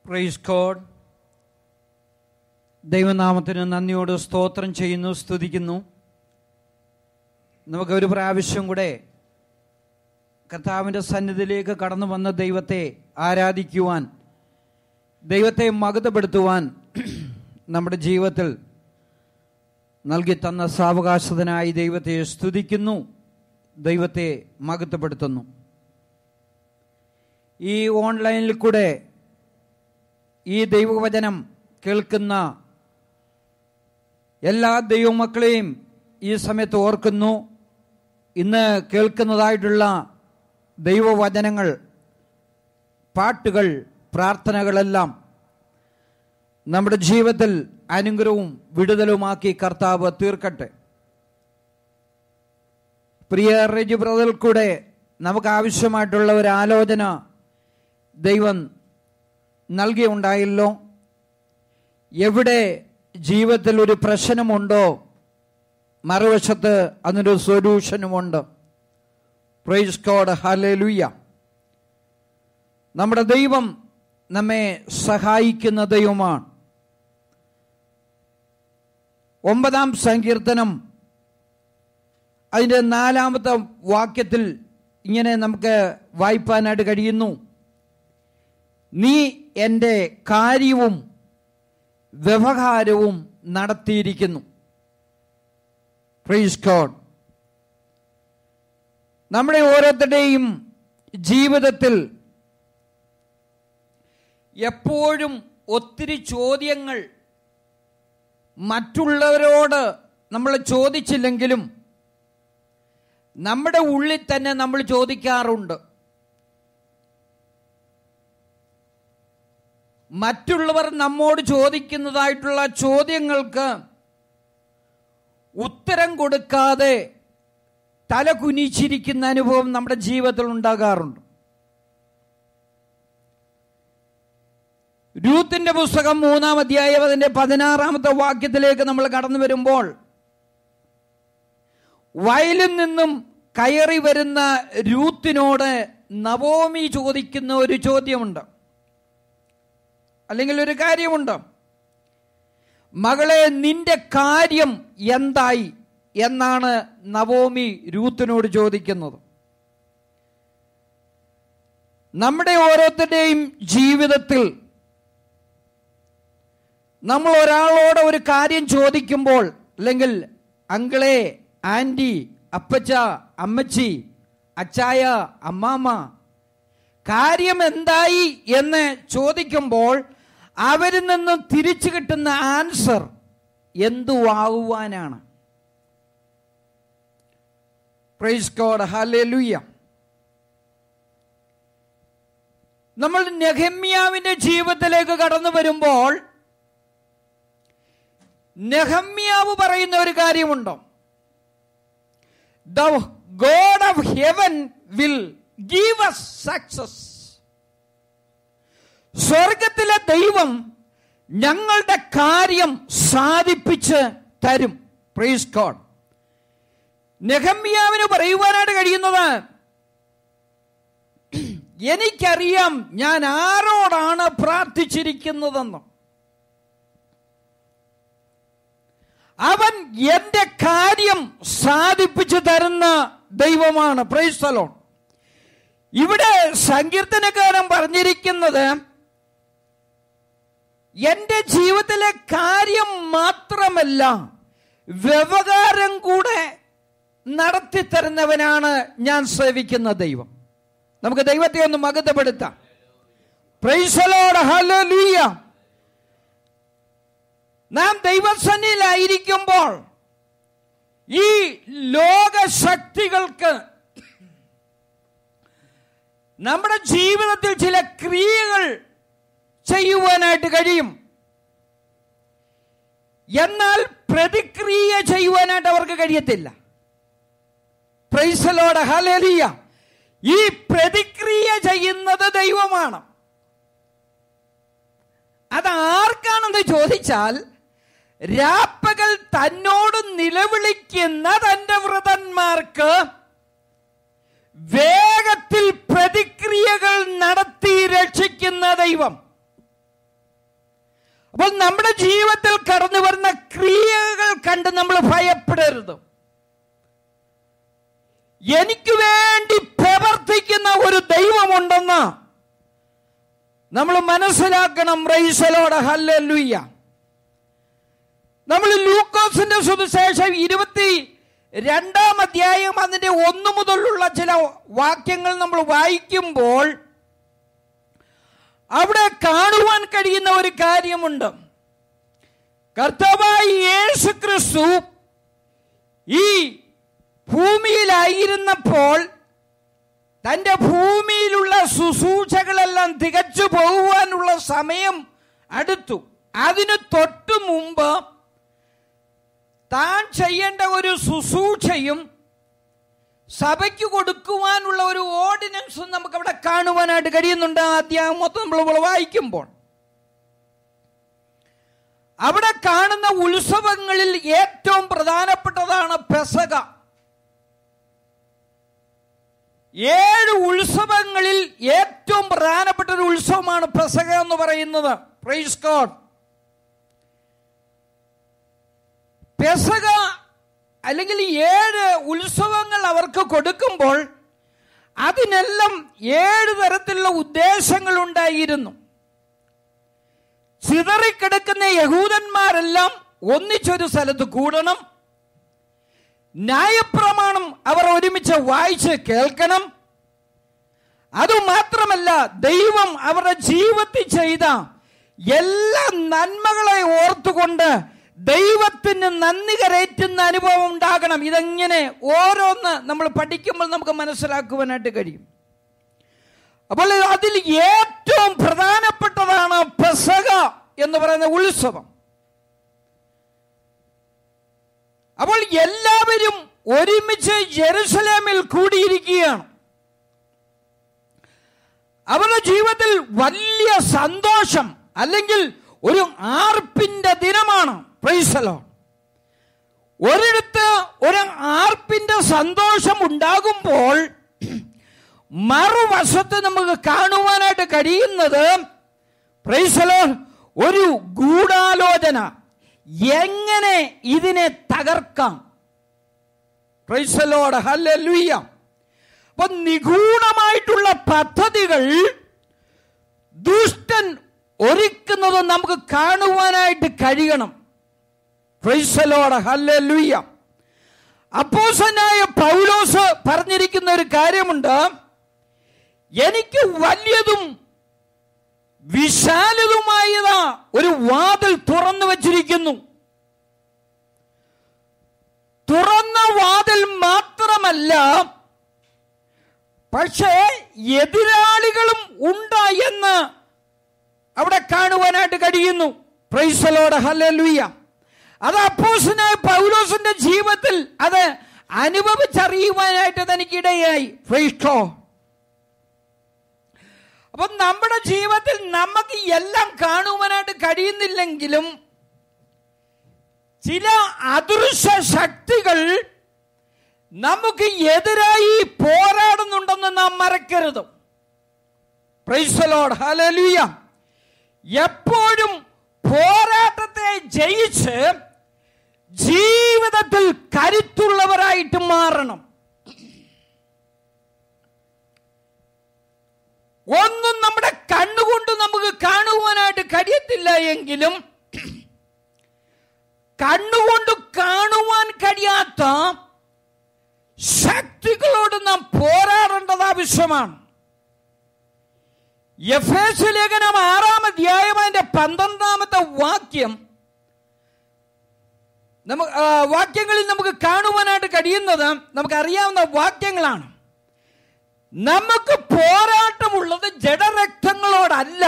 Price code ദൈവനാമത്തിന് നന്ദിയോട് സ്തോത്രം ചെയ്യുന്നു സ്തുതിക്കുന്നു നമുക്ക് ഒരു പ്രാവശ്യം കൂടെ കർത്താവിൻ്റെ സന്നിധിയിലേക്ക് കടന്നു വന്ന ദൈവത്തെ ആരാധിക്കുവാൻ ദൈവത്തെ മകതപ്പെടുത്തുവാൻ നമ്മുടെ ജീവിതത്തിൽ നൽകി തന്ന സാവകാശത്തിനായി ദൈവത്തെ സ്തുതിക്കുന്നു ദൈവത്തെ മകത്തപ്പെടുത്തുന്നു ഈ ഓൺലൈനിൽ കൂടെ ഈ ദൈവവചനം കേൾക്കുന്ന എല്ലാ ദൈവമക്കളെയും ഈ സമയത്ത് ഓർക്കുന്നു ഇന്ന് കേൾക്കുന്നതായിട്ടുള്ള ദൈവവചനങ്ങൾ പാട്ടുകൾ പ്രാർത്ഥനകളെല്ലാം നമ്മുടെ ജീവിതത്തിൽ അനുഗ്രഹവും വിടുതലുമാക്കി കർത്താവ് തീർക്കട്ടെ പ്രിയ റെജി ബ്രദറിൽ കൂടെ നമുക്ക് ആവശ്യമായിട്ടുള്ള ഒരു ആലോചന ദൈവം നൽകിയുണ്ടായല്ലോ എവിടെ ജീവിതത്തിൽ ഒരു പ്രശ്നമുണ്ടോ മറുവശത്ത് അതിനൊരു സൊല്യൂഷനുമുണ്ട് പ്രൈസ് കോഡ് ഹലലുയ്യ നമ്മുടെ ദൈവം നമ്മെ സഹായിക്കുന്ന ദൈവമാണ് ഒമ്പതാം സങ്കീർത്തനം അതിൻ്റെ നാലാമത്തെ വാക്യത്തിൽ ഇങ്ങനെ നമുക്ക് വായിപ്പാനായിട്ട് കഴിയുന്നു നീ എൻ്റെ കാര്യവും വ്യവഹാരവും നടത്തിയിരിക്കുന്നു പ്രൈസ് ഗോഡ് നമ്മുടെ ഓരോരുത്തരുടെയും ജീവിതത്തിൽ എപ്പോഴും ഒത്തിരി ചോദ്യങ്ങൾ മറ്റുള്ളവരോട് നമ്മൾ ചോദിച്ചില്ലെങ്കിലും നമ്മുടെ ഉള്ളിൽ തന്നെ നമ്മൾ ചോദിക്കാറുണ്ട് മറ്റുള്ളവർ നമ്മോട് ചോദിക്കുന്നതായിട്ടുള്ള ചോദ്യങ്ങൾക്ക് ഉത്തരം കൊടുക്കാതെ തല കുനിച്ചിരിക്കുന്ന അനുഭവം നമ്മുടെ ജീവിതത്തിൽ ഉണ്ടാകാറുണ്ട് രൂത്തിന്റെ പുസ്തകം മൂന്നാം അധ്യായം അതിന്റെ പതിനാറാമത്തെ വാക്യത്തിലേക്ക് നമ്മൾ കടന്നു വരുമ്പോൾ വയലിൽ നിന്നും കയറി വരുന്ന രൂത്തിനോട് നവോമി ചോദിക്കുന്ന ഒരു ചോദ്യമുണ്ട് അല്ലെങ്കിൽ ഒരു കാര്യമുണ്ട് മകളെ നിന്റെ കാര്യം എന്തായി എന്നാണ് നവോമി രൂത്തിനോട് ചോദിക്കുന്നത് നമ്മുടെ ഓരോരുത്തരുടെയും ജീവിതത്തിൽ നമ്മൾ ഒരാളോട് ഒരു കാര്യം ചോദിക്കുമ്പോൾ അല്ലെങ്കിൽ അങ്കിളെ ആൻറ്റി അപ്പച്ച അമ്മച്ചി അച്ചായ അമ്മാമ്മ കാര്യം എന്തായി എന്ന് ചോദിക്കുമ്പോൾ അവരിൽ നിന്ന് തിരിച്ചു കിട്ടുന്ന ആൻസർ എന്തുവാകുവാനാണ് പ്രൈസ് ഗോഡ് ഹല്ലേലൂയ നമ്മൾ നെഹമ്യാവിന്റെ ജീവിതത്തിലേക്ക് കടന്നു വരുമ്പോൾ നെഹമ്യാവ് പറയുന്ന ഒരു കാര്യമുണ്ടോ the God of heaven will give us success സ്വർഗത്തിലെ ദൈവം ഞങ്ങളുടെ കാര്യം സാധിപ്പിച്ച് തരും പ്രൈസ് ഗോഡ് നെഹമ്യാവിന് പറയുവാനായിട്ട് കഴിയുന്നത് എനിക്കറിയാം ഞാൻ ആരോടാണ് പ്രാർത്ഥിച്ചിരിക്കുന്നതെന്ന് അവൻ എന്റെ കാര്യം സാധിപ്പിച്ചു തരുന്ന ദൈവമാണ് പ്രൈസ്തലോൺ ഇവിടെ സങ്കീർത്തനക്കാരൻ പറഞ്ഞിരിക്കുന്നത് എന്റെ ജീവിതത്തിലെ കാര്യം മാത്രമല്ല വ്യവഹാരം കൂടെ നടത്തി തരുന്നവനാണ് ഞാൻ സേവിക്കുന്ന ദൈവം നമുക്ക് ദൈവത്തെ ഒന്ന് മകതപ്പെടുത്താം പ്രൈസലോട് ഹല്ലേലൂയ നാം ദൈവസന്നിലായിരിക്കുമ്പോൾ ഈ ലോകശക്തികൾക്ക് നമ്മുടെ ജീവിതത്തിൽ ചില ക്രിയകൾ ചെയ്യുവാനായിട്ട് കഴിയും എന്നാൽ പ്രതിക്രിയ ചെയ്യുവാനായിട്ട് അവർക്ക് കഴിയത്തില്ല പ്രൈസലോട് ഹലേലിയ ഈ പ്രതിക്രിയ ചെയ്യുന്നത് ദൈവമാണ് അത് ആർക്കാണെന്ന് ചോദിച്ചാൽ രാപ്പകൽ തന്നോട് നിലവിളിക്കുന്ന തന്റെ വ്രതന്മാർക്ക് വേഗത്തിൽ പ്രതിക്രിയകൾ നടത്തി രക്ഷിക്കുന്ന ദൈവം അപ്പോൾ നമ്മുടെ ജീവിതത്തിൽ കടന്നു വരുന്ന ക്രിയകൾ കണ്ട് നമ്മൾ ഭയപ്പെടരുത് എനിക്ക് വേണ്ടി പ്രവർത്തിക്കുന്ന ഒരു ദൈവമുണ്ടെന്ന് നമ്മൾ മനസ്സിലാക്കണം റൈസലോട് ഹല്ലുയ്യ നമ്മൾ ലൂക്കോസിന്റെ സുവിശേഷം ഇരുപത്തി രണ്ടാം അധ്യായം അതിന്റെ ഒന്നു മുതലുള്ള ചില വാക്യങ്ങൾ നമ്മൾ വായിക്കുമ്പോൾ അവിടെ കാണുവാൻ കഴിയുന്ന ഒരു കാര്യമുണ്ട് കർത്താവായി യേശു ക്രിസ്തു ഈ ഭൂമിയിലായിരുന്നപ്പോൾ തന്റെ ഭൂമിയിലുള്ള ശുശ്രൂഷകളെല്ലാം തികച്ചു പോകുവാനുള്ള സമയം അടുത്തു അതിന് തൊട്ടു മുമ്പ് താൻ ചെയ്യേണ്ട ഒരു ശുശ്രൂഷയും സഭയ്ക്ക് കൊടുക്കുവാനുള്ള ഒരു ഓർഡിനൻസും നമുക്ക് അവിടെ കാണുവാനായിട്ട് കഴിയുന്നുണ്ട് ആ അധ്യായം മൊത്തം നമ്മൾ വായിക്കുമ്പോൾ അവിടെ കാണുന്ന ഉത്സവങ്ങളിൽ ഏറ്റവും പ്രധാനപ്പെട്ടതാണ് പെസക ഏഴ് ഉത്സവങ്ങളിൽ ഏറ്റവും പ്രധാനപ്പെട്ട ഒരു ഉത്സവമാണ് പെസക എന്ന് പറയുന്നത് പ്രൈസ് ഗോഡ് പെസക അല്ലെങ്കിൽ ഏഴ് ഉത്സവങ്ങൾ അവർക്ക് കൊടുക്കുമ്പോൾ അതിനെല്ലാം ഏഴ് തരത്തിലുള്ള ഉദ്ദേശങ്ങൾ ഉണ്ടായിരുന്നു ചിതറിക്കിടക്കുന്ന യഹൂദന്മാരെല്ലാം ഒന്നിച്ചൊരു സ്ഥലത്ത് കൂടണം ന്യായപ്രമാണം അവർ ഒരുമിച്ച് വായിച്ച് കേൾക്കണം അതുമാത്രമല്ല ദൈവം അവരുടെ ജീവിതത്തിൽ ചെയ്ത എല്ലാ നന്മകളെ ഓർത്തുകൊണ്ട് ദൈവത്തിന് നന്ദി കരയറ്റുന്ന അനുഭവം ഉണ്ടാകണം ഇതെങ്ങനെ ഓരോന്ന് നമ്മൾ പഠിക്കുമ്പോൾ നമുക്ക് മനസ്സിലാക്കുവാനായിട്ട് കഴിയും അപ്പോൾ അതിൽ ഏറ്റവും പ്രധാനപ്പെട്ടതാണ് പെസക എന്ന് പറയുന്ന ഉത്സവം അപ്പോൾ എല്ലാവരും ഒരുമിച്ച് ജെറുസലേമിൽ കൂടിയിരിക്കുകയാണ് അവരുടെ ജീവിതത്തിൽ വലിയ സന്തോഷം അല്ലെങ്കിൽ ഒരു ആർപ്പിന്റെ ദിനമാണ് പ്രൈസലോ ഒരിടത്ത് ഒരു ആർപ്പിന്റെ സന്തോഷം ഉണ്ടാകുമ്പോൾ മറുവശത്ത് നമുക്ക് കാണുവാനായിട്ട് കഴിയുന്നത് പ്രൈസലോ ഒരു ഗൂഢാലോചന എങ്ങനെ ഇതിനെ തകർക്കാം പ്രൈസലോട് ഹല്ലേലൂയ അപ്പൊ നിഗൂഢമായിട്ടുള്ള പദ്ധതികൾ ദുഷ്ടൻ ഒരുക്കുന്നത് നമുക്ക് കാണുവാനായിട്ട് കഴിയണം പ്രൈസലോട് ഹല്ലേലൂയ അപ്പോസനായ പൗലോസ് പറഞ്ഞിരിക്കുന്ന ഒരു കാര്യമുണ്ട് എനിക്ക് വലിയതും വിശാലതുമായതാ ഒരു വാതിൽ തുറന്നു വച്ചിരിക്കുന്നു തുറന്ന വാതിൽ മാത്രമല്ല പക്ഷേ എതിരാളികളും ഉണ്ട് എന്ന് അവിടെ കാണുവാനായിട്ട് കഴിയുന്നു പ്രൈസലോട് ഹല്ലേലൂയ അത് അപ്പോസനായ പൗലോസിന്റെ ജീവിതത്തിൽ അത് അനുഭവിച്ചറിയുവാനായിട്ട് തനിക്കിടയായി ഫ്രൈസ്റ്റോ അപ്പൊ നമ്മുടെ ജീവിതത്തിൽ നമുക്ക് എല്ലാം കാണുവാനായിട്ട് കഴിയുന്നില്ലെങ്കിലും ചില അദൃശ്യ ശക്തികൾ നമുക്ക് എതിരായി പോരാടുന്നുണ്ടെന്ന് നാം മറക്കരുത് പ്രൈസലോഡ് ഹലലുയ എപ്പോഴും പോരാട്ടത്തെ ജയിച്ച് ജീവിതത്തിൽ കരുത്തുള്ളവരായിട്ട് മാറണം ഒന്നും നമ്മുടെ കണ്ണുകൊണ്ട് നമുക്ക് കാണുവാനായിട്ട് കഴിയത്തില്ല എങ്കിലും കണ്ണുകൊണ്ട് കാണുവാൻ കഴിയാത്ത ശക്തികളോട് നാം പോരാടേണ്ടത് ആവശ്യമാണ് എഫ് എസ് ലേഖനം ആറാം അധ്യായം അതിന്റെ പന്ത്രണ്ടാമത്തെ വാക്യം നമുക്ക് ആ, വാക്യങ്ങളിൽ നമുക്ക് കാണുവാനായിട്ട് കഴിയുന്നത് നമുക്കറിയാവുന്ന വാക്യങ്ങളാണ് നമുക്ക് പോരാട്ടമുള്ളത് ജഡരക്തങ്ങളോടല്ല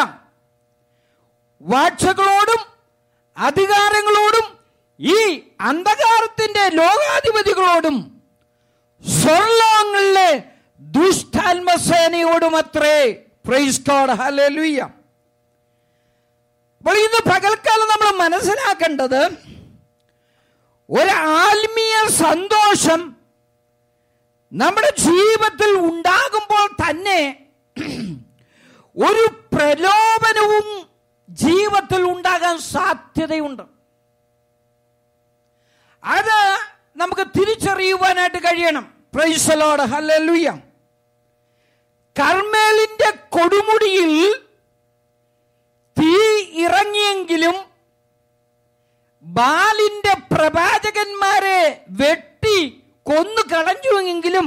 വാഴ്ചകളോടും അധികാരങ്ങളോടും ഈ അന്ധകാരത്തിന്റെ ലോകാധിപതികളോടും സ്വർലോകങ്ങളിലെ ദുഷ്ടാത്മസേനയോടും അത്രേ പ്രൈസ് ഗോഡ് ഹല്ലേലൂയ അപ്പോൾ ഇന്ന് പകൽക്കാലം നമ്മൾ മനസ്സിലാക്കേണ്ടത് ഒരു ആത്മീയ സന്തോഷം നമ്മുടെ ജീവിതത്തിൽ ഉണ്ടാകുമ്പോൾ തന്നെ ഒരു പ്രലോഭനവും ജീവിതത്തിൽ ഉണ്ടാകാൻ വരുവാൻ സാധ്യതയുണ്ട് അത് നമുക്ക് തിരിച്ചറിയുവാനായിട്ട് കഴിയണം പ്രൈസലോട് ഹല്ലേലൂയ കർമ്മേലിന്റെ കൊടുമുടിയിൽ തീ ഇറങ്ങിയെങ്കിലും ബാലിന്റെ പ്രവാചകന്മാരെ വെട്ടി കൊന്നു കളഞ്ഞുവെങ്കിലും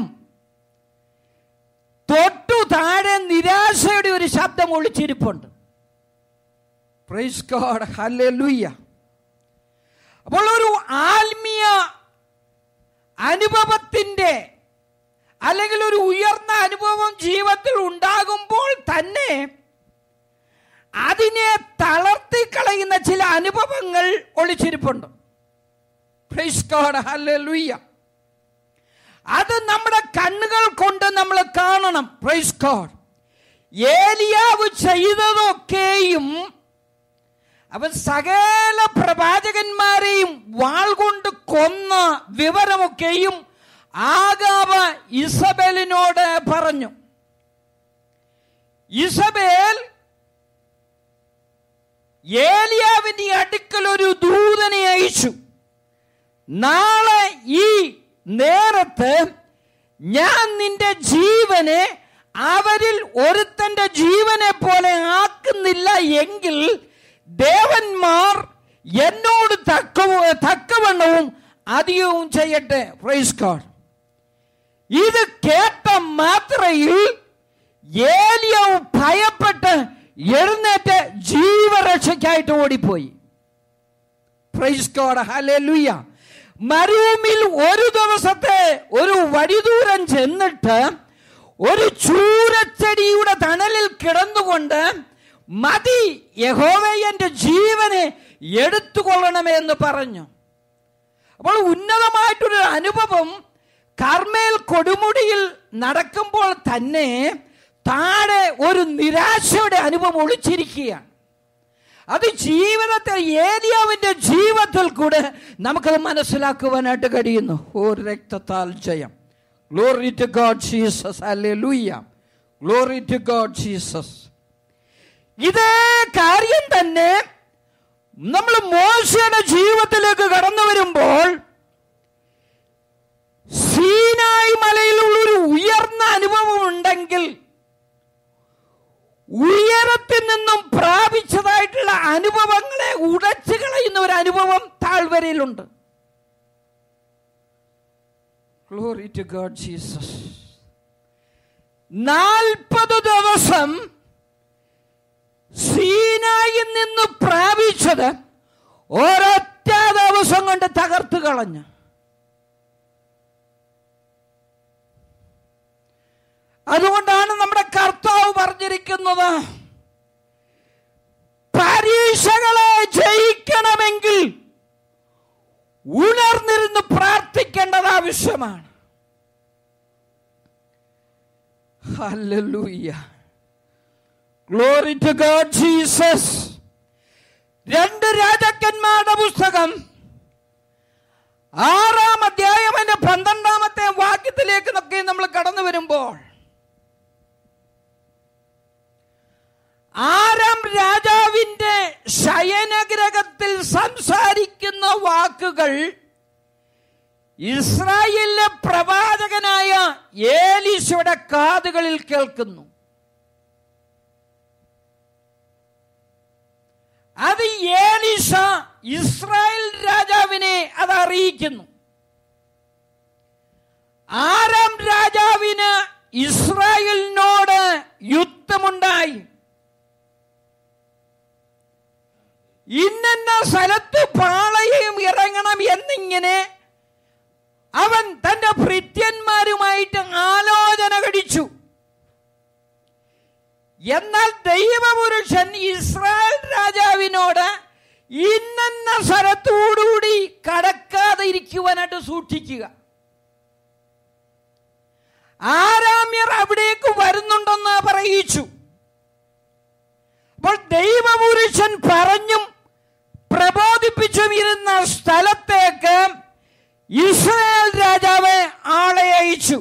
തൊട്ടു താഴെ നിരാശയുടെ ഒരു ശബ്ദം ഒളിച്ചിരിപ്പുണ്ട് പ്രൈസ് ഗോഡ് ഹല്ലേലൂയ അപ്പോൾ ഒരു ആത്മീയ അനുഭവത്തിന്റെ അല്ലെങ്കിൽ ഒരു ഉയർന്ന അനുഭവം ജീവിതത്തിൽ ഉണ്ടാകുമ്പോൾ തന്നെ അതിനെ തളർത്തിക്കളയുന്ന ചില അനുഭവങ്ങൾ ഒളിച്ചിരിപ്പുണ്ട് പ്രൈസ് ഗോഡ് ഹല്ലേലൂയ അത് നമ്മുടെ കണ്ണുകൾ കൊണ്ട് നമ്മൾ കാണണം പ്രൈസ് ഗോഡ് ഏലിയാവ് ചെയ്തതൊക്കെയും അവൻ സകല പ്രവാചകന്മാരെയും വാൾ കൊണ്ട് കൊന്ന വിവരമൊക്കെയും ആകാവ ഇസബേലിനോട് പറഞ്ഞു ഇസബേൽ ഏലിയാവിന്റെ അടുക്കൽ ഒരു ദൂതനെ അയച്ചു നാളെ ഈ നേരത്ത് ഞാൻ നിന്റെ ജീവനെ അവരിൽ ഒരുത്തന്റെ ജീവനെ പോലെ ആക്കുന്നില്ല എങ്കിൽ ദേവന്മാർ എന്നോട് തക്ക തക്കവണ്ണവും അധികവും ചെയ്യട്ടെ പ്രൈസ് ഗോഡ് ഇത് കേട്ട മാത്രയിൽ ഏലിയാവ് ഭയപ്പെട്ട് എഴുന്നേറ്റ് ജീവരക്ഷയ്ക്കായിട്ട് ഓടിപ്പോയി പ്രൈസ് ഗോഡ് ഹല്ലേലൂയ മരുഭൂമിയിൽ ഒരു ദിവസത്തെ ഒരു വഴിദൂരം ചെന്നിട്ട് ഒരു ചൂരച്ചെടിയുടെ തണലിൽ കിടന്നുകൊണ്ട് മതി യഹോവ എന്റെ ജീവനെ എടുത്തുകൊള്ളണമെന്ന് പറഞ്ഞു അപ്പോൾ ഉന്നതമായിട്ടൊരു അനുഭവം കർമ്മേൽ കൊടുമുടിയിൽ നടക്കുമ്പോൾ തന്നെ താഴെ ഒരു നിരാശയുടെ അനുഭവം ഒളിച്ചിരിക്കുകയാണ് അത് ജീവിതത്തിൽ ഏലിയാവിന്റെ ജീവിതത്തിൽ കൂടെ നമുക്കത് മനസ്സിലാക്കുവാനായിട്ട് കഴിയുന്നു ഓ രക്തത്താൽ ജയം ഗ്ലോറി ടു ഗോഡ് ജീസസ് അല്ലേ ലൂയ ഗ്ലോറി ടു ഗോഡ് ജീസസ് ഇതേ കാര്യം തന്നെ നമ്മൾ മോശയുടെ ജീവിതത്തിലേക്ക് കടന്നു വരുമ്പോൾ സീനായി മലയിലുള്ളൊരു ഉയർന്ന അനുഭവം ഉണ്ടെങ്കിൽ ഉയരത്തിൽ നിന്നും പ്രാപിച്ചതായിട്ടുള്ള അനുഭവങ്ങളെ ഉടച്ചു കളയുന്ന ഒരു അനുഭവം താഴ്വരയിലുണ്ട് ഗ്ലോറി ടു ഗോഡ് ജീസസ് നാൽപ്പത് ദിവസം സീനായിൽ നിന്ന് പ്രാപിച്ചത് ഒരൊറ്റ ദിവസം കൊണ്ട് തകർത്ത് കളഞ്ഞു അതുകൊണ്ടാണ് നമ്മുടെ കർത്താവ് പറഞ്ഞിരിക്കുന്നത് പരീക്ഷകളെ ജയിക്കണമെങ്കിൽ ഉണർന്നിരുന്ന് പ്രാർത്ഥിക്കേണ്ടത് ആവശ്യമാണ് Hallelujah. Glory to God, Jesus. രണ്ട് രാജാക്കന്മാരുടെ പുസ്തകം ആറാം അധ്യായം അതിന്റെ പന്ത്രണ്ടാമത്തെ വാക്യത്തിലേക്ക് ഒക്കെ നമ്മൾ കടന്നു വരുമ്പോൾ ആറാം രാജാവിന്റെ ശയനഗ്രഹത്തിൽ സംസാരിക്കുന്ന വാക്കുകൾ ഇസ്രായേലിലെ പ്രവാചകനായ ഏലീശയുടെ കാതുകളിൽ കേൾക്കുന്നു അത് ഏലീശ ഇസ്രായേൽ രാജാവിനെ അത് അറിയിക്കുന്നു ആറാം രാജാവിന് ഇസ്രായേലിനോട് യുദ്ധമുണ്ടായി ഇന്ന സ്ഥലത്ത് പാളയം ഇറങ്ങണം എന്നിങ്ങനെ അവൻ തന്റെ ഭൃത്യന്മാരുമായിട്ട് ആലോചന കഴിച്ചു എന്നാൽ ദൈവപുരുഷൻ ഇസ്രായേൽ രാജാവിനോട് ഇന്ന സ്ഥലത്തോടുകൂടി കടക്കാതെ ഇരിക്കുവാനായിട്ട് സൂക്ഷിക്കുക ആരാമ്യർ അവിടേക്ക് വരുന്നുണ്ടെന്ന് പറയിച്ചു അപ്പോൾ ദൈവപുരുഷൻ പറഞ്ഞും പ്രബോധിപ്പിച്ചും ഇരുന്ന സ്ഥലത്തേക്ക് ഇസ്രായേൽ രാജാവ് ആളെ അയച്ചു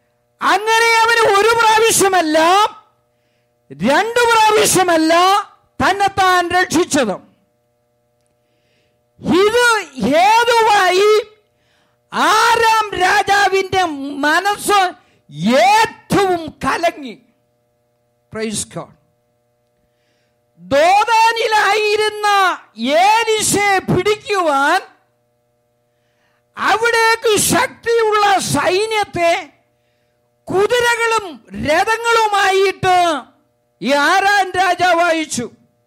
അങ്ങനെ അവന് ഒരു പ്രാവശ്യമല്ല രണ്ടു പ്രാവശ്യമല്ല തന്നെത്താൻ രക്ഷിച്ചത് ഇത് ഹേതുവായി ആറാം രാജാവിന്റെ മനസ്സ് ഏറ്റവും കലങ്ങി പ്രൈസ് ഗോഡ് ദോതാനിലായിരുന്ന ഏലിശയെ പിടിക്കുവാൻ അവിടേക്ക് ശക്തിയുള്ള സൈന്യത്തെ കുതിരകളും രഥങ്ങളുമായിട്ട് ഈ ആറാം രാജാവ് അയച്ചു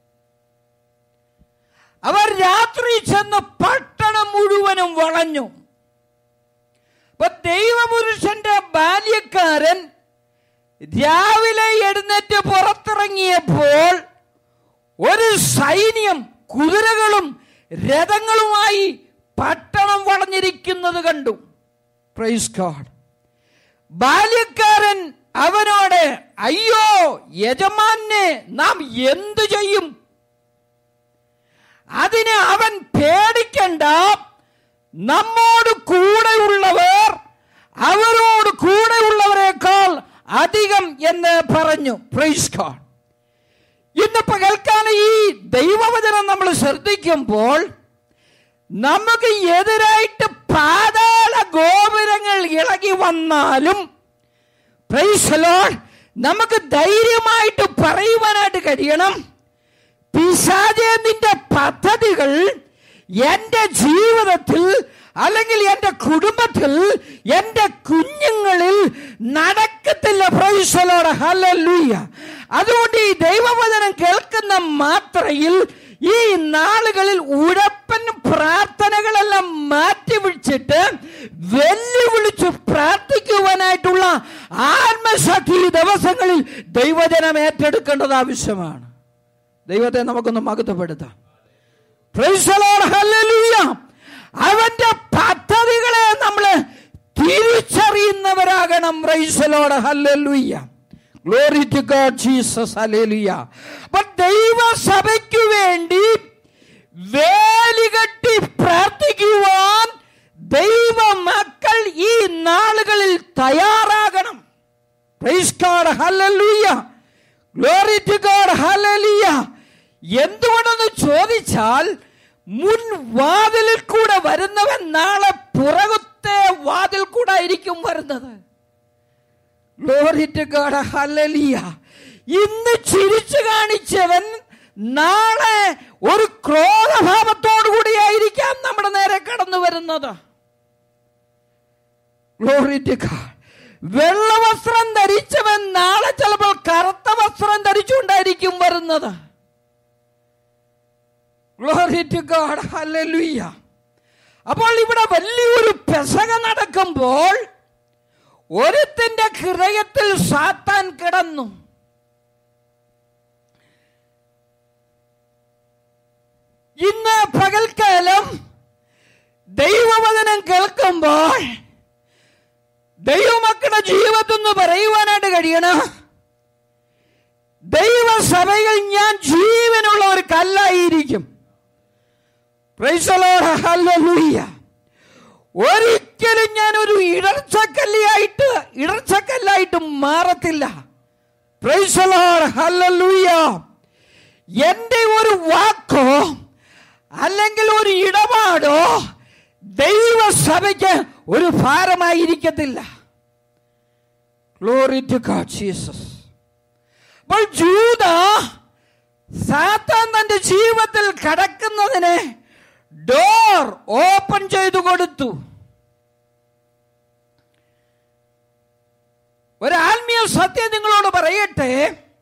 അവർ രാത്രി ചെന്ന് പട്ടണം മുഴുവനും വളഞ്ഞു അപ്പൊ ദൈവപുരുഷന്റെ ബാല്യക്കാരൻ രാവിലെ എഴുന്നേറ്റ് പുറത്തിറങ്ങിയപ്പോൾ ഒരു സൈന്യം കുതിരകളും രഥങ്ങളുമായി പട്ടണം വളഞ്ഞിരിക്കുന്നത് കണ്ടു പ്രൈസ് ഗോഡ് ബാല്യക്കാരൻ അവനോട് അയ്യോ യജമാനെ നാം എന്തു ചെയ്യും അതിന് അവൻ പേടിക്കണ്ട നമ്മോട് കൂടെയുള്ളവർ അവരോട് കൂടെയുള്ളവരെക്കാൾ അധികം എന്ന് പറഞ്ഞു പ്രൈസ് ഗോഡ് ഇന്ന് പകൽക്കാലം ഈ ദൈവവചനം നമ്മൾ ശ്രദ്ധിക്കുമ്പോൾ നമുക്ക് എതിരായിട്ട് പാതാള ഗോപുരങ്ങൾ ഇളകി വന്നാലും പ്രൈസ് ലോഡ് നമുക്ക് ധൈര്യമായിട്ട് പറയുവാനായിട്ട് കഴിയണം പിശാചേ നിന്റെ പദ്ധതികൾ എന്റെ ജീവിതത്തിൽ അല്ലെങ്കിൽ എന്റെ കുടുംബത്തിൽ എന്റെ കുഞ്ഞുങ്ങളിൽ നടക്കത്തില്ല പ്രൈസലോട് ഹല്ലേലൂയ അതുകൊണ്ട് ഈ ദൈവവചനം കേൾക്കുന്ന മാത്രയിൽ ഈ നാളുകളിൽ ഉഴപ്പൻ പ്രാർത്ഥനകളെല്ലാം മാറ്റിവിളിച്ചിട്ട് വെല്ലുവിളിച്ച് പ്രാർത്ഥിക്കുവാനായിട്ടുള്ള ആത്മശക്തി ഈ ദിവസങ്ങളിൽ ദൈവജനം ഏറ്റെടുക്കേണ്ടത് ആവശ്യമാണ് ദൈവത്തെ നമുക്കൊന്ന് മകത്തപ്പെടുത്താം Praise the Lord. Hallelujah. അവന്റെ പദ്ധതികളെ നമ്മൾ തിരിച്ചറിയുന്നവരാകണം റൈസലോട് hallelujah glory to God Jesus hallelujah അപ്പോൾ ദൈവസഭയ്ക്ക് വേണ്ടി വേലികെട്ടി പ്രാർത്ഥിക്കുവാൻ ദൈവ മക്കൾ ഈ നാളുകളിൽ തയ്യാറാകണം praise God hallelujah glory to God hallelujah എന്തുകൊണ്ടെന്ന് ചോദിച്ചാൽ മുൻ വാതിലിൽ കൂടെ വരുന്നവൻ നാളെ പുറകത്തെ വാതിൽ കൂടെ ആയിരിക്കും വരുന്നത് ഗ്ലോറി ടു ഗോഡ് ഹല്ലേലൂയ ഇന്ന് ചിരിച്ചു കാണിച്ചവൻ നാളെ ഒരു ക്രോധഭാവത്തോടു കൂടിയായിരിക്കാം നമ്മുടെ നേരെ കടന്നു വരുന്നത് ഗ്ലോറി ടു ഗോഡ് വെള്ള വസ്ത്രം ധരിച്ചവൻ നാളെ ചിലപ്പോൾ കറുത്ത വസ്ത്രം ധരിച്ചുകൊണ്ടായിരിക്കും വരുന്നത് ഗ്ലോറി ടു ഗോഡ് ഹല്ലേലൂയ അപ്പോൾ ഇവിടെ വലിയൊരു പെസക നടക്കുമ്പോൾ ഒരുത്തിന്റെ ഹൃദയത്തിൽ സാത്താൻ കിടന്നു ഇന്ന് പകൽക്കാലം ദൈവവചനം കേൾക്കുമ്പോൾ ദൈവമക്കളുടെ ജീവിതത്തിൽ നിന്ന് പറയുവാനായിട്ട് കഴിയണം ദൈവസഭയിൽ ഞാൻ ജീവനുള്ള ഒരു കല്ലായിരിക്കും Praise the Lord. Hallelujah. ഒരിക്കലും ഞാൻ ഒരു ഇടർച്ചക്കല്ലായിട്ട് ഇടർച്ചക്കല്ലായിട്ട് മാറത്തില്ല Praise the Lord. Hallelujah. എന്റെ ഒരു വാക്കോ അല്ലെങ്കിൽ ഒരു ഇടപാടോ ദൈവസഭയ്ക്ക് ഒരു ഭാരമായിരിക്കത്തില്ല ഗ്ലോറി ടു ഗോഡ് ജീസസ് അപ്പോൾ ജൂത സാത്താൻ തന്റെ ജീവിതത്തിൽ കടക്കുന്നതിന് ഡോർ ഓപ്പൺ ചെയ്തു കൊടുത്തു ഒരു ആത്മീയ സത്യം നിങ്ങളോട് പറയട്ടെ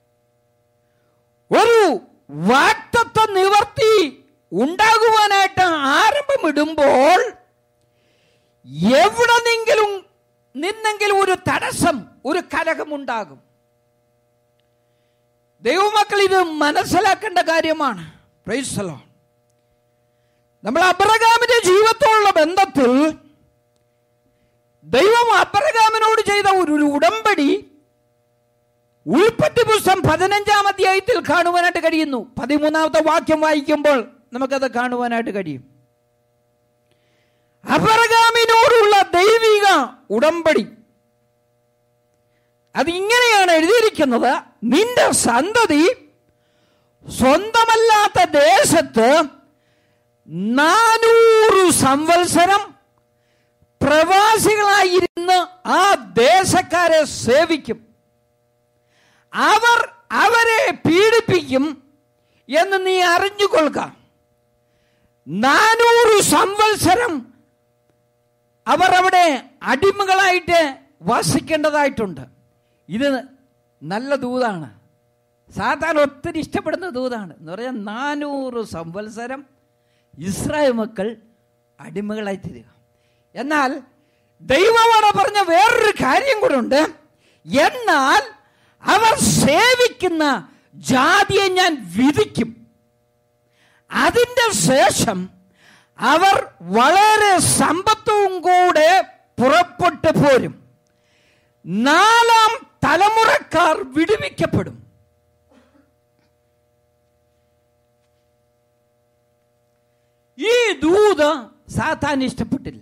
ഒരു വാക്തത്വ നിവർത്തി ഉണ്ടാകുവാനായിട്ട് ആരംഭമിടുമ്പോൾ എവിടെന്നെങ്കിലും നിന്നെങ്കിലും ഒരു തടസ്സം ഒരു കലഹമുണ്ടാകും ദൈവമക്കൾ ഇത് മനസ്സിലാക്കേണ്ട കാര്യമാണ് പ്രൈസലോ നമ്മൾ അബ്രഹാമിന്റെ ജീവിതത്തോടുള്ള ബന്ധത്തിൽ ദൈവം അബ്രഹാമിനോട് ചെയ്ത ഒരു ഒരു ഉടമ്പടി ഉൽപ്പത്തി പുസ്തകം പതിനഞ്ചാം അധ്യായത്തിൽ കാണുവാനായിട്ട് കഴിയുന്നു പതിമൂന്നാമത്തെ വാക്യം വായിക്കുമ്പോൾ നമുക്കത് കാണുവാനായിട്ട് കഴിയും അബ്രഹാമിനോടുള്ള ദൈവിക ഉടമ്പടി അത് ഇങ്ങനെയാണ് എഴുതിയിരിക്കുന്നത് നിന്റെ സന്തതി സ്വന്തമല്ലാത്ത ദേശത്ത് നാനൂറ് സംവത്സരം പ്രവാസികളായിരുന്ന് ആ ദേശക്കാരെ സേവിക്കും അവർ അവരെ പീഡിപ്പിക്കും എന്ന് നീ അറിഞ്ഞുകൊള്ളുക നാനൂറ് സംവത്സരം അവർ അവിടെ അടിമകളായിട്ട് വസിക്കേണ്ടതായിട്ടുണ്ട് ഇത് നല്ല ദൂതാണ് സാധാരണ ഒത്തിരി ഇഷ്ടപ്പെടുന്ന ദൂതാണ് എന്ന് പറഞ്ഞാൽ നാനൂറ് സംവത്സരം ഇസ്രായേൽ മക്കൾ അടിമകളായി തീരുക എന്നാൽ ദൈവമാണ് പറഞ്ഞ വേറൊരു കാര്യം കൂടെ ഉണ്ട് എന്നാൽ അവർ സേവിക്കുന്ന ജാതിയെ ഞാൻ വിധിക്കും അതിൻ്റെ ശേഷം അവർ വളരെ സമ്പത്തും കൂടെ പുറപ്പെട്ടു പോരും നാലാം തലമുറക്കാർ വിടുവിക്കപ്പെടും ഈ ദൂത് സാത്താൻ ഇഷ്ടപ്പെട്ടില്ല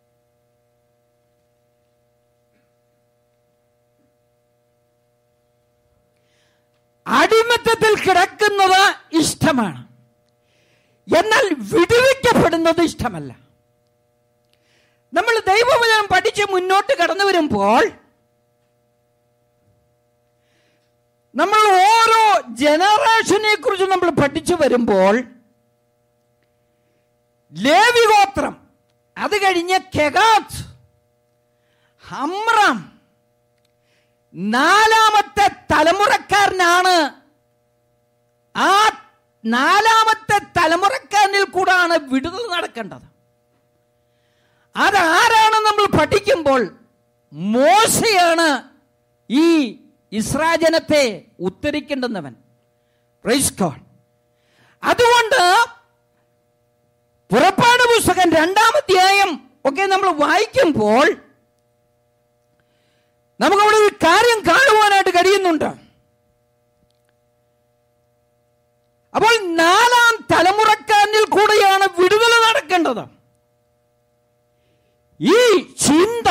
അടിമത്തത്തിൽ കിടക്കുന്നത് ഇഷ്ടമാണ് എന്നാൽ വിടുവിക്കപ്പെടുന്നത് ഇഷ്ടമല്ല നമ്മൾ ദൈവവചനം പഠിച്ച് മുന്നോട്ട് കടന്നു വരുമ്പോൾ നമ്മൾ ഓരോ ജനറേഷനെ കുറിച്ച് നമ്മൾ പഠിച്ചു വരുമ്പോൾ ലേവിഗോത്രം അത് കഴിഞ്ഞ് കെഗാത്ത് ഹമ്രാം നാലാമത്തെ തലമുറക്കാരനാണ് ആ നാലാമത്തെ തലമുറക്കാരനിൽ കൂടാണ് വിടുതൽ നടക്കേണ്ടത് അതാരാണ് നമ്മൾ പഠിക്കുമ്പോൾ മോശയാണ് ഈ ഇസ്രാജനത്തെ ഉത്തരിക്കേണ്ടുന്നവൻ പ്രൈസ് ഗോഡ് അതുകൊണ്ട് പുറപ്പാട് പുസ്തകം രണ്ടാമധ്യായം ഒക്കെ നമ്മൾ വായിക്കുമ്പോൾ നമുക്കവിടെ ഒരു കാര്യം കാണുവാനായിട്ട് കഴിയുന്നുണ്ട് അപ്പോൾ നാലാം തലമുറക്കാരനിൽ കൂടെയാണ് വിടുതൽ നടക്കേണ്ടത് ഈ ചിന്ത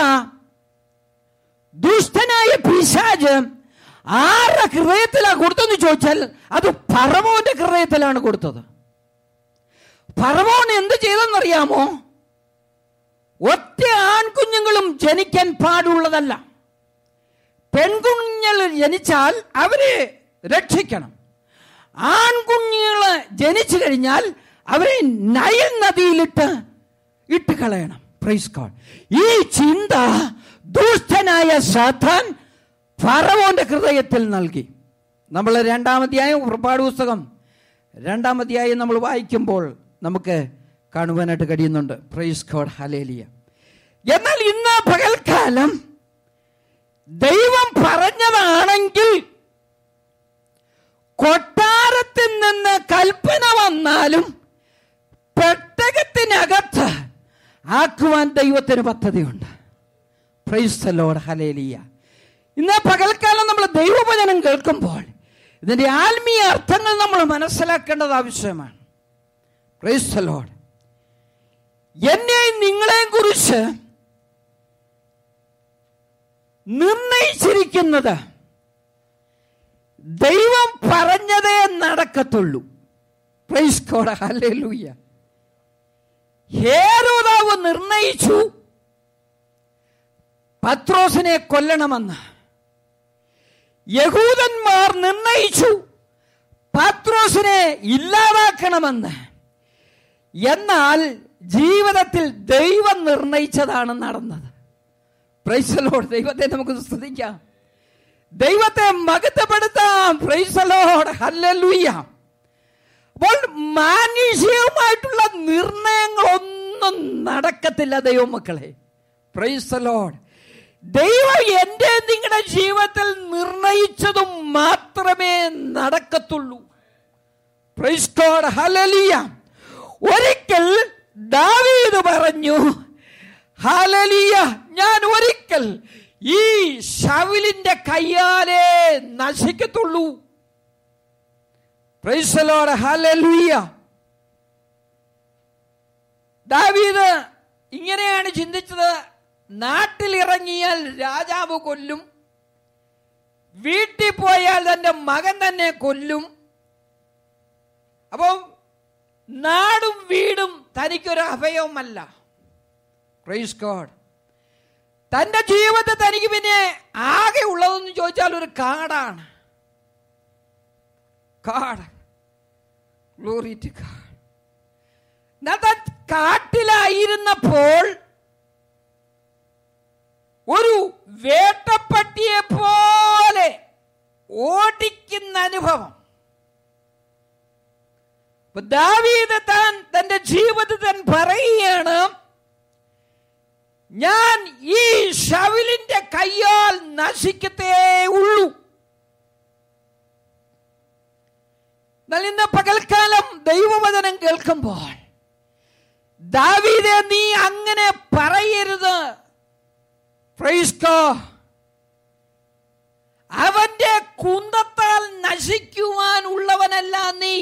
ദുഷ്ടനായ പിശാജ് ആരുടെ ഹൃദയത്തിലാണ് കൊടുത്തെന്ന് ചോദിച്ചാൽ അത് പറവോന്റെ ഹൃദയത്തിലാണ് കൊടുത്തത് പറവോൻ എന്ത് ചെയ്തെന്നറിയാമോ ഒറ്റ ആൺകുഞ്ഞുങ്ങളും ജനിക്കാൻ പാടുള്ളതല്ല പെൺകുഞ്ഞുങ്ങൾ ജനിച്ചാൽ അവരെ രക്ഷിക്കണം ആൺകുഞ്ഞുങ്ങൾ ജനിച്ചു കഴിഞ്ഞാൽ അവരെ നയൽ നദിയിലിട്ട് ഇട്ട് കളയണം പ്രൈസ് ഗോഡ് ഈ ചിന്ത ദുഷ്ടനായ സാത്താൻ ഫറവോന്റെ ഹൃദയത്തിൽ നൽകി നമ്മൾ രണ്ടാമധ്യായം പുറപ്പാട് പുസ്തകം രണ്ടാമധ്യായം നമ്മൾ വായിക്കുമ്പോൾ നമുക്ക് കാണുവാനായിട്ട് കഴിയുന്നുണ്ട് പ്രൈസ് ഗോഡ് ഹലേലിയ എന്നാൽ ഇന്ന് പകൽക്കാലം ദൈവം പറഞ്ഞതാണെങ്കിൽ കൊട്ടാരത്തിൽ നിന്ന് കൽപ്പന വന്നാലും പെട്ടകത്തിനകത്ത് ആക്കുവാൻ ദൈവത്തിന് പദ്ധതിയുണ്ട് പ്രൈസ് ലോഡ് ഹലേലിയ ഇന്ന് പകൽക്കാലം നമ്മൾ ദൈവവചനം കേൾക്കുമ്പോൾ ഇതിന്റെ ആത്മീയ അർത്ഥങ്ങൾ നമ്മൾ മനസ്സിലാക്കേണ്ടത് ആവശ്യമാണ് പ്രൈസ് ലോഡ് എന്നെയും നിങ്ങളെയും കുറിച്ച് നിർണയിച്ചിരിക്കുന്നത് ദൈവം പറഞ്ഞതേ നടക്കത്തുള്ളൂ പ്രൈസ് കോഡ് ഹല്ലേലൂയ ഹേരോദാവ് നിർണയിച്ചു പത്രോസിനെ കൊല്ലണമെന്ന് യഹൂദന്മാർ നിർണയിച്ചു പത്രോസിനെ ഇല്ലാതാക്കണമെന്ന് എന്നാൽ ജീവിതത്തിൽ ദൈവം നിർണയിച്ചതാണ് നടന്നത് പ്രൈസലോട് ദൈവത്തെ നമുക്ക് സ്തുതിക്കാം ദൈവത്തെ മകത്തപ്പെടുത്താം പ്രൈസലോട് ഹല്ലൂയ്യ അപ്പോൾ മാനുഷികമായിട്ടുള്ള നിർണയങ്ങളൊന്നും നടക്കത്തില്ല ദൈവമക്കളെ പ്രൈസലോട് ദൈവം എൻ്റെ നിങ്ങളുടെ ജീവിതത്തിൽ നിർണയിച്ചതും മാത്രമേ നടക്കത്തുള്ളൂ പ്രൈസ് ഗോഡ് ഹല്ലേലൂയ ഒരിക്കൽ ദാവീദ് പറഞ്ഞു ഹല്ലേലൂയ ഞാൻ ഒരിക്കൽ ഈ ശവിലിന്റെ കയ്യാലേ നശിക്കത്തുള്ളൂ പ്രൈസ് ലോർഡ് ഹല്ലേലൂയ ദാവീദ് ഇങ്ങനെയാണ് ചിന്തിച്ചത് നാട്ടിലിറങ്ങിയാൽ രാജാവ് കൊല്ലും വീട്ടിൽ പോയാൽ തന്റെ മകൻ തന്നെ കൊല്ലും നാടും വീടും തനിക്കൊരു അഭയവുമല്ല പ്രൈസ് ഗോഡ് തന്റെ ജീവിതത്തിൽ തനിക്ക് പിന്നെ ആകെ ഉള്ളതെന്ന് ചോദിച്ചാൽ ഒരു കാടാണ് കാട് ഗ്ലോറി ടു കാട് എന്നാൽ താൻ കാട്ടിലായിരുന്നപ്പോൾ ഒരു വേട്ടപ്പട്ടിയെ പോലെ ഓടിക്കുന്ന അനുഭവം അപ്പൊ ദാവീദ് താൻ തന്റെ ജീവിതത്തിൽ താൻ പറയുകയാണ് ഞാൻ ഈ ഷവിലിന്റെ കയ്യാൽ നശിക്കത്തേ ഉള്ളൂ എന്നാൽ ഇന്ന് പകൽക്കാലം ദൈവവചനം കേൾക്കുമ്പോൾ ദാവീദെ നീ അങ്ങനെ പറയരുത് Praise God. അവന്റെ കുന്തത്താൽ നശിക്കുവാനുള്ളവനല്ല നീ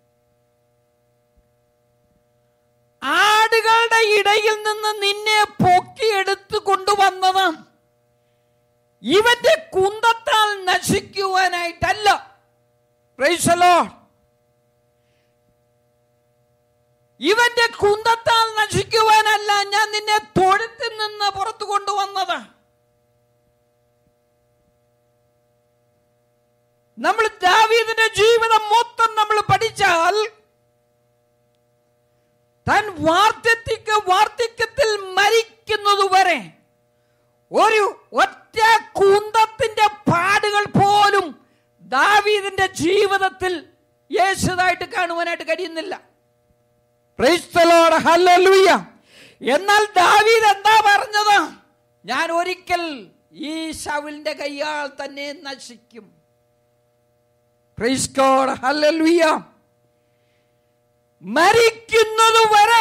ആടുകളുടെ ഇടയിൽ നിന്ന് നിന്നെ പൊക്കിയെടുത്ത് കൊണ്ടുവന്നത് ഇവന്റെ കുന്തത്താൽ നശിക്കുവാനായിട്ടല്ല Praise the Lord. ഇവന്റെ കുന്തത്താൽ നശിക്കുവാനല്ല ഞാൻ നിന്നെ തൊഴുത്തിൽ നിന്ന് പുറത്തു കൊണ്ടുവന്നത് നമ്മൾ ദാവീദിന്റെ ജീവിതം മൊത്തം നമ്മൾ പഠിച്ചാൽ താൻ വാർദ്ധക്യ വാർദ്ധക്യത്തിൽ മരിക്കുന്നതുവരെ ഒരു ഒറ്റ കുന്തത്തിന്റെ പാടുകൾ പോലും ദാവീദിന്റെ ജീവിതത്തിൽ യേശുതായിട്ട് കാണുവാനായിട്ട് കഴിയുന്നില്ല Praise the Lord. Hallelujah. എന്നാൽ ദാവീദ് എന്താ പറഞ്ഞത് ഞാൻ ഒരിക്കൽ ഈ ശവിലിന്റെ കയ്യാൽ തന്നെ നശിക്കും Praise God. Hallelujah. മരിക്കുന്നതുവരെ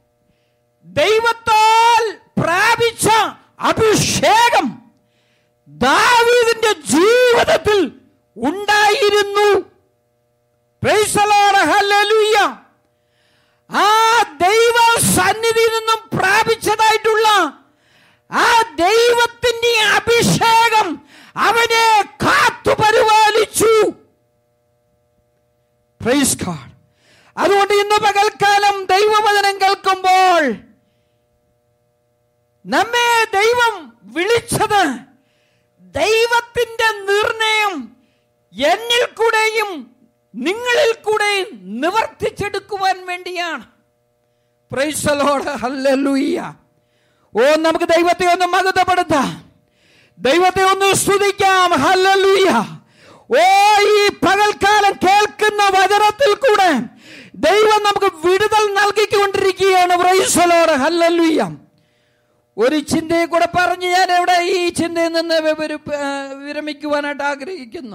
ദൈവത്താൽ പ്രാപിച്ച അഭിഷേകം ദാവീദിന്റെ ജീവിതത്തിൽ ഉണ്ടായിരുന്നു Praise the Lord. Hallelujah. ആ ദൈവ സന്നിധിയിൽ നിന്നും പ്രാപിച്ചതായിട്ടുള്ള ആ ദൈവത്തിന്റെ അഭിഷേകം അവനെ കാത്തു പരിപാലിച്ചു Praise God. അതുകൊണ്ട് ഇന്ന് പകൽക്കാലം ദൈവവചനം കേൾക്കുമ്പോൾ നമ്മെ ദൈവം വിളിച്ചത് ദൈവത്തിന്റെ നിർണയം എന്നിൽ കൂടെയും നിങ്ങളിൽ കൂടെയും നിവർത്തിച്ചെടുക്കുവാൻ വേണ്ടിയാണ് Praise the Lord. Hallelujah. ഓ നമുക്ക് ദൈവത്തെ ഒന്ന് മകതപ്പെടുത്താം ദൈവത്തെ ഒന്ന് സ്തുതിക്കാം ഹല്ലലൂയ ഓ ഈ പകൽക്കാലം കേൾക്കുന്ന വചനത്തിൽ കൂടെ ദൈവം നമുക്ക് വിടുതൽ നൽകിക്കൊണ്ടിരിക്കുകയാണ് പ്രൈസലോട് ഹല്ലലൂയ ഒരു ചിന്തയെ കൂടെ പറഞ്ഞ് ഞാൻ ഇവിടെ ഈ ചിന്തയിൽ നിന്ന് വിവര- ആ, വിരമിക്കുവാനായിട്ട് ആഗ്രഹിക്കുന്നു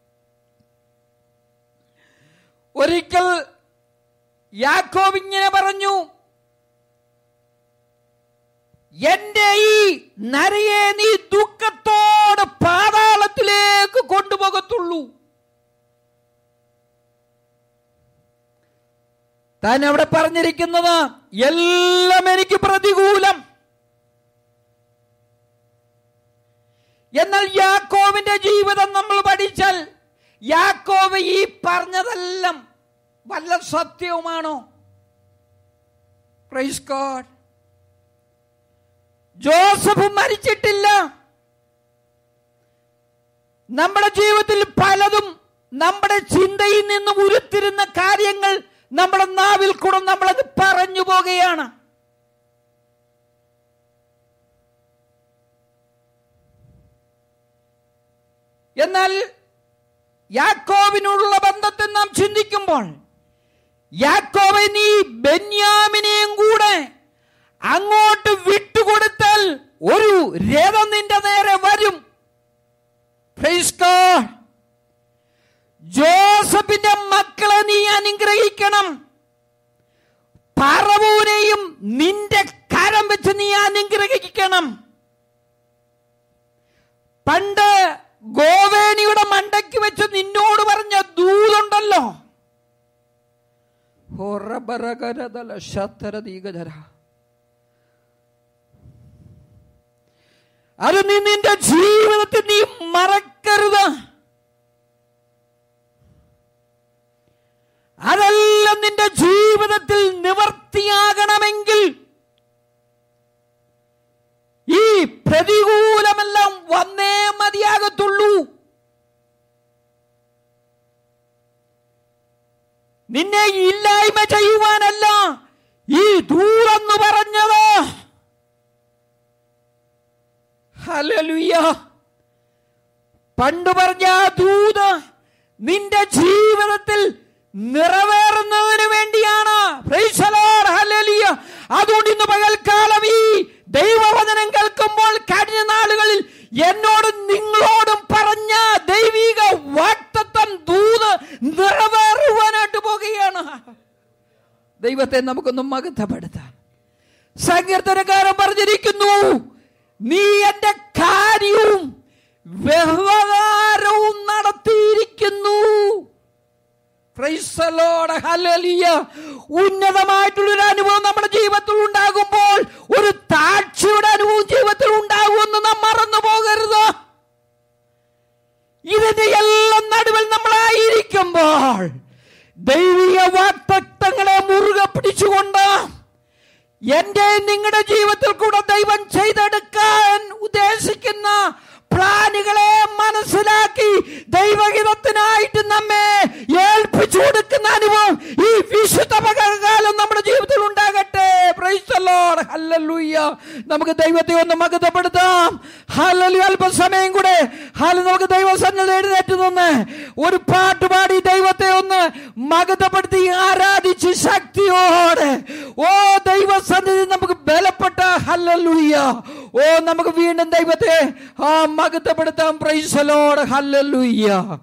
ഒരിക്കൽ യാക്കോബ് ഇങ്ങനെ പറഞ്ഞു എന്റെ ഈ നരയെ നീ ദുഃഖത്തോടെ പാതാളത്തിലേക്ക് കൊണ്ടുപോകത്തുള്ളൂ താൻ അവിടെ പറഞ്ഞിരിക്കുന്നത് എല്ലാം എനിക്ക് പ്രതികൂലം എന്നാൽ യാക്കോവിന്റെ ജീവിതം നമ്മൾ പഠിച്ചാൽ യാക്കോവ് ഈ പറഞ്ഞതെല്ലാം വല്ല സത്യവുമാണോ പ്രൈസ് ഗോഡ് ജോസഫ് മരിച്ചിട്ടില്ല നമ്മുടെ ജീവിതത്തിൽ പലതും നമ്മുടെ ചിന്തയിൽ നിന്ന് ഉരുത്തിരുന്ന കാര്യങ്ങൾ നമ്മുടെ നാവിൽ കൂടെ നമ്മളത് പറഞ്ഞു പോകുകയാണ് എന്നാൽ യാക്കോബിനോടുള്ള ബന്ധത്തിൽ നാം ചിന്തിക്കുമ്പോൾ യാക്കോബെ നീ ബെന്യാമിനെയും കൂടെ അങ്ങോട്ട് വിട്ടുകൊടുത്താൽ ഒരു രഥം നിന്റെ നേരെ വരും Praise God. ജോസഫിന്റെ മക്കളെ നീ അനുഗ്രഹിക്കണം പറവൂനെയും നിന്റെ കരം വെച്ച് നീ അനുഗ്രഹിക്കണം പണ്ട് ഗോവേനിയുടെ മണ്ടയ്ക്ക് വെച്ച് നിന്നോട് പറഞ്ഞ ദൂതുണ്ടല്ലോ ഹൊറബറകരതല ശതരദീകധര. അത് നീ നിന്റെ ജീവിതത്തിൽ നീ മറക്കരുത് അതെല്ലാം നിന്റെ നിന്റെ ജീവിതത്തിൽ നിവർത്തിയാകണമെങ്കിൽ ഈ പ്രതികൂലമെല്ലാം വന്നേ മതിയാകത്തുള്ളൂ നിന്നെ ഇല്ലായ്മ ചെയ്യുവാനല്ല ഈ ദൂരെന്ന് പറഞ്ഞത് ഹല്ലേലൂയ പണ്ട് പറഞ്ഞ ആ ദൂത് നിന്റെ ജീവിതത്തിൽ നിറവേറുന്നതിന് വേണ്ടിയാണ് Praise the Lord. Hallelujah. അതുകൊണ്ട് ഇന്ന് പകൽക്കാലം ഈ ദൈവവചനം കേൾക്കുമ്പോൾ കഴിഞ്ഞ നാളുകളിൽ എന്നോടും നിങ്ങളോടും പറഞ്ഞ ദൈവിക വാക്തത്വം ദൂത് നിറവേറുവാനായിട്ട് പോകുകയാണ് ദൈവത്തെ നമുക്കൊന്ന് മകത്തപ്പെടുത്താം സങ്കീർത്തനക്കാരൻ പറഞ്ഞിരിക്കുന്നു നീ എന്റെ കാര്യവും വ്യവഹാരവും നടത്തിയിരിക്കുന്നു Praise the Lord. Hallelujah. ഉന്നതമായിട്ടുള്ളൊരു അനുഭവം നമ്മുടെ ജീവിതത്തിൽ ഉണ്ടാകുമ്പോൾ ഒരു താഴ്ചയുടെ അനുഭവം ജീവിതത്തിൽ ഉണ്ടാകുമെന്ന് നാം മറന്നു പോകരുത് ഇതിന്റെ എല്ലാം നടുവിൽ നമ്മളായിരിക്കുമ്പോൾ ദൈവിക വാക്തത്വങ്ങളെ മുറുകെ പിടിച്ചുകൊണ്ട് എന്റെ നിങ്ങളുടെ ജീവിതത്തിൽ കൂടെ ദൈവം ചെയ്തെടുക്കാൻ ഉദ്ദേശിക്കുന്ന പ്ലാനുകളെ മനസ്സിലാക്കി ദൈവഹിതത്തിനായിട്ട് നമ്മെ ഏൽപ്പിച്ചു കൊടുക്കുന്ന അനുഭവം ഈ വിശുദ്ധ പകൽക്കാലം നമ്മുടെ ജീവിതത്തിൽ ഉണ്ടാകട്ടെ Praise the Lord. Hallelujah. നമുക്ക് ദൈവത്തെ ഒന്ന് മകതപ്പെടുത്താം ഹലലു അല്പസമയം കൂടെ ഹാല നമുക്ക് ദൈവസന്നിധി എഴുന്നേറ്റ് നിന്ന് ഒരു പാട്ട് പാടി ദൈവത്തെ ഒന്ന് മകതപ്പെടുത്തി ആരാധിച്ച് ശക്തിയോടെ ഓ ദൈവസന്നിധി നമുക്ക് ബലപ്പെട്ട ഹല്ലലുയ്യ ഓ നമുക്ക് വീണ്ടും ദൈവത്തെ ആ മകത്തപ്പെടുത്താം പ്രൈസലോട് ഹല്ലലുയ്യ